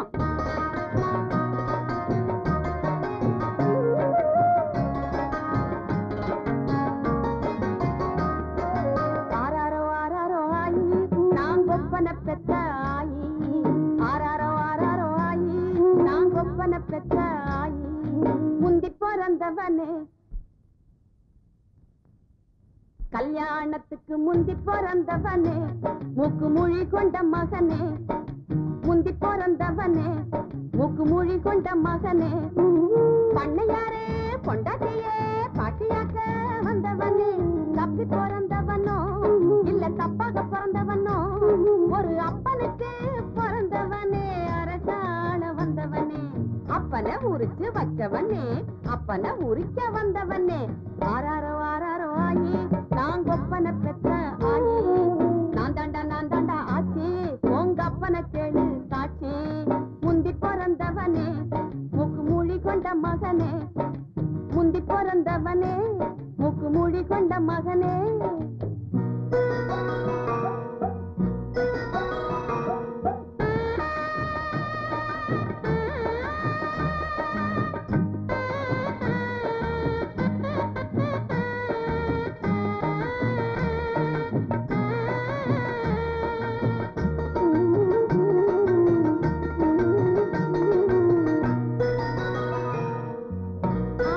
சந்தோஷம் ஆராரோ ஆராரோ ஆயி நான் கொப்பன பெத்த ஆயி ஆராரோ ஆராரோ ஆயி நான் கொப்பன பெத்த ஆயி முந்தி பிறந்தவனே கல்யாணத்துக்கு முந்தி பிறந்தவனே மூக்கு மொழி கொண்ட மகனே முந்தி பிறந்தவனே மூக்கு மொழி கொண்ட மகனே பண்ணையாரே பொண்டாட்டியே பாட்டியாக்க வந்தவனே தப்பி பிறந்தவனோ இல்ல தப்பாக பிறந்தவனோ ஒரு அப்பனுக்கு பிறந்தவனே அரசாண வந்தவனே அப்பனை உரிச்சு வச்சவனே அப்பனை உரிக்க வந்தவனே ஆராரோ ஆராரோ ஆயி நான் கொப்பனை பெத்த ஆயி நான் தாண்டா நான் தாண்டா ஆச்சி உங்க அப்பனை கேளு சாட்சி முந்தி பிறந்தவனே மூக்கு மூழி கொண்ட மகனே முந்தி பிறந்தவனே மூக்கு மூழி கொண்ட மகனே ஆ,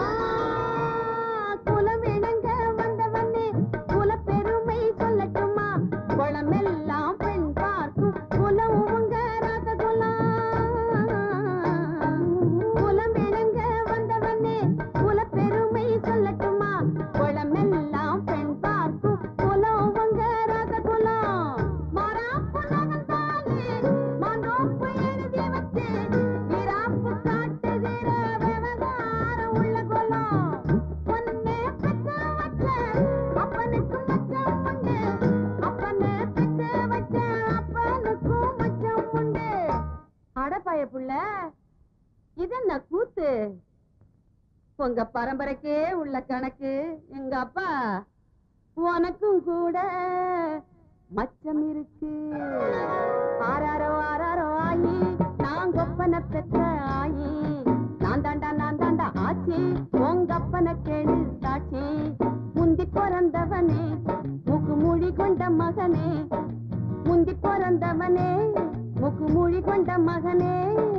குலம் இணங்க வந்தவனே குலப்பெருமை சொல்லட்டுமா குளமெல்லாம் பெண் பார்க்கும் குலம் உங்க ராசகுலம் குலம் இணங்க வந்தவனே குலப்பெருமை சொல்லட்டுமா குளமெல்லாம் பெண் பார்க்கும் குலம் உங்க ராசகுலம் மாறாப்பு நகர்ந்தாலே மாந்தோப்பு எழுதி வச்சு வீராப்பு காட்டுகிற விவகாரம் உள்ள குலம் பொண்ணே பெற்று வச்ச அப்பனுக்கும் மச்சம் உண்டு அப்பனே பெற்று வச்ச அப்பனுக்கும் மச்சம் உண்டு அடப்பாய புள்ள இதென்ன கூத்து உங்க பரம்பரைக்கே உள்ள கணக்கு எங்க அப்பா உனக்கும் கூட மச்சம் இருக்கு ஆராரோ ஆராரோ ஆயி நான் கொப்பன பெற்ற ஆயி நான் தாண்டா நான் தாண்டா ஆச்சி உங்க அப்பன கேளு சாட்சி முந்தி பிறந்தவனே மூக்கு மூழி கொண்ட மகனே முந்தி பிறந்தவனே மூக்கு மூழி கொண்ட மகனே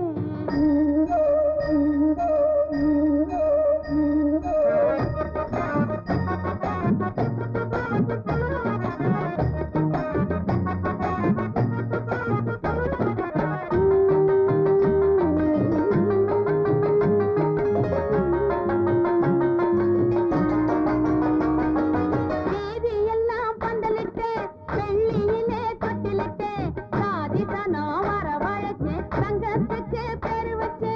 வீதியெல்லாம் பந்தலிட்டு வெள்ளியிலே தொட்டிலிட்டு சாதித்தனம் வரவழைச்சு தங்கத்துக்கு பெரு வச்சு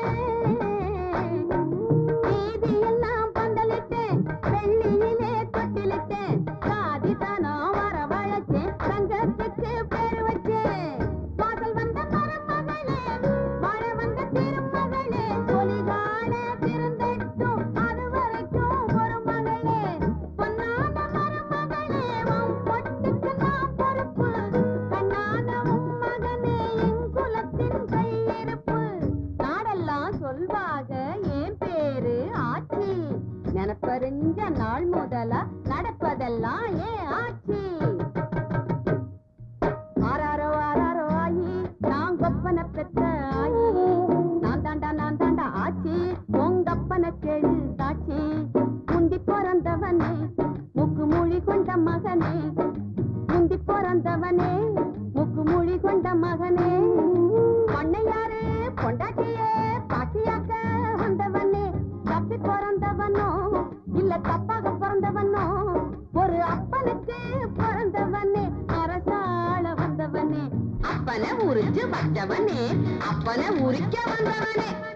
வீதியெல்லாம் பந்தலிட்டு வெள்ளியிலே தொட்டிலிட்டு சாதித்தனம் வரவழைச்சு தங்கத்துக்கு பெரு வச்சு வாசல் வந்த மருமகளே வாழ வந்த திருமகளே ஒலிகால திருந்தட்டும் அது வரைக்கும் ஒரு மகளே பொன்னான மருமகளே உன் பொட்டுக்கு நான் பொறுப்பு கண்ணான உன் மகனே என் குலத்தின் கையிருப்பு நாடெல்லாம் சொல்வாக என் பேரு ஆச்சி நினப்பறிஞ்ச நாள் முதலா நடப்பதெல்லாம் ஏன் ஆச்சி ஆராரோ ஆராரோ ஆயி நான் கொப்பன பெத்த ஆயி நான் தாண்டா நான் தாண்டா ஆச்சி உங்க அப்பன கேளு சாட்சி முந்தி பிறந்தவனே முக்கு மொழி கொண்ட மகனே முந்தி பிறந்தவனே முக்கு மொழி கொண்ட மகனே பண்ணையாரே பொண்டாட்டியே பாட்டியாக்க வந்தவனே தப்பி பிறந்தவனோ இல்ல தப்பாக பிறந்தவனோ ஒரு அப்பனுக்கு பிறந்தவனே அரசாள வந்தவனே அப்பனை உரிச்சு வச்சவனே அப்பனை உரிக்க வந்தவனே